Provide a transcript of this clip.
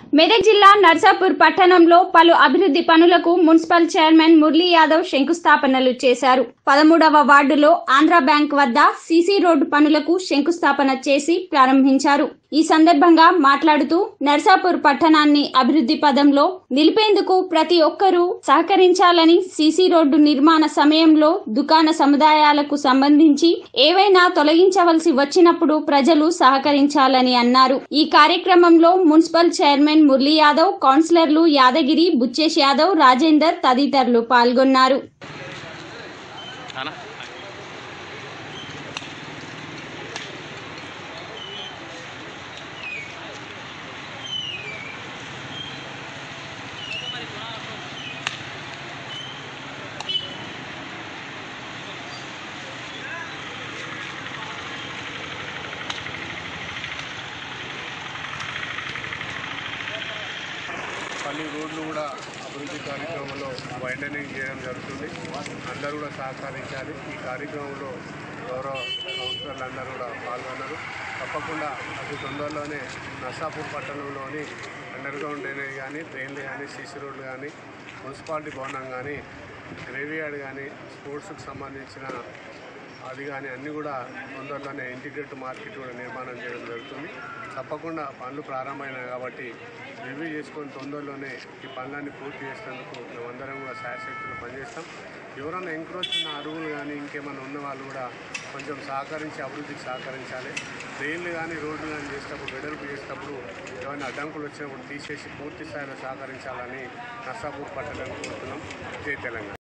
మెదక్ జిల్లా నర్సాపూర్ పట్టణంలో పలు అభివృద్ధి పనులకు మున్సిపల్ చైర్మన్ మురళీ యాదవ్ శంకుస్థాపనలు చేశారు పదమూడవ వార్డులో ఆంధ్రా బ్యాంక్ వద్ద సీసీ రోడ్డు పనులకు శంకుస్థాపన చేసి ప్రారంభించారు ఈ సందర్భంగా మాట్లాడుతూ నర్సాపూర్ పట్టణాన్ని అభివృద్ధి పదంలో నిలిపేందుకు ప్రతి ఒక్కరూ సహకరించాలని సీసీ రోడ్డు నిర్మాణ సమయంలో దుకాణ సముదాయాలకు సంబంధించి ఏవైనా తొలగించవలసి వచ్చినప్పుడు ప్రజలు సహకరించాలని అన్నారు ఈ కార్యక్రమంలో మున్సిపల్ చైర్మన్ మురళీ యాదవ్ కౌన్సిలర్లు యాదగిరి బుచ్చేష్ యాదవ్ రాజేందర్ తదితరులు పాల్గొన్నారు అనా పలు రోడ్లు కూడా అభివృద్ధి కార్యక్రమంలో వైండనింగ్ చేయడం జరుగుతుంది అందరూ కూడా సహకరించాలి ఈ కార్యక్రమంలో గౌరవ కౌన్సిలర్లు అందరూ కూడా పాల్గొన్నారు తప్పకుండా అతి తొందరలోనే నర్సాపూర్ పట్టణంలోని అండర్ గ్రౌండ్ డ్రైనేజ్ కానీ ట్రైన్లు కానీ సీసీ రోడ్లు కానీ మున్సిపాలిటీ భవనం కానీ గ్రేవియార్డ్ కానీ స్పోర్ట్స్కి సంబంధించిన అది కానీ అన్నీ కూడా తొందరలోనే ఇంటిగ్రేట్ మార్కెట్ కూడా నిర్మాణం చేయడం జరుగుతుంది తప్పకుండా పనులు ప్రారంభమైనాయి కాబట్టి రివ్యూ చేసుకొని తొందరలోనే ఈ పనులన్నీ పూర్తి చేసేందుకు మేమందరం కూడా శాయశక్తులు పనిచేస్తాం ఎవరైనా ఎంక్రోచ్ ఉన్న అరువులు కానీ ఇంకేమైనా ఉన్న వాళ్ళు కూడా కొంచెం సహకరించి అభివృద్ధికి సహకరించాలి ట్రైన్లు కానీ రోడ్లు కానీ చేసేటప్పుడు వెడల్పు చేసేటప్పుడు ఏమైనా అడ్డంకులు వచ్చినప్పుడు తీసేసి పూర్తి స్థాయిలో సహకరించాలని నర్సాపూర్ పట్టణం కోరుతున్నాం జై తెలంగాణ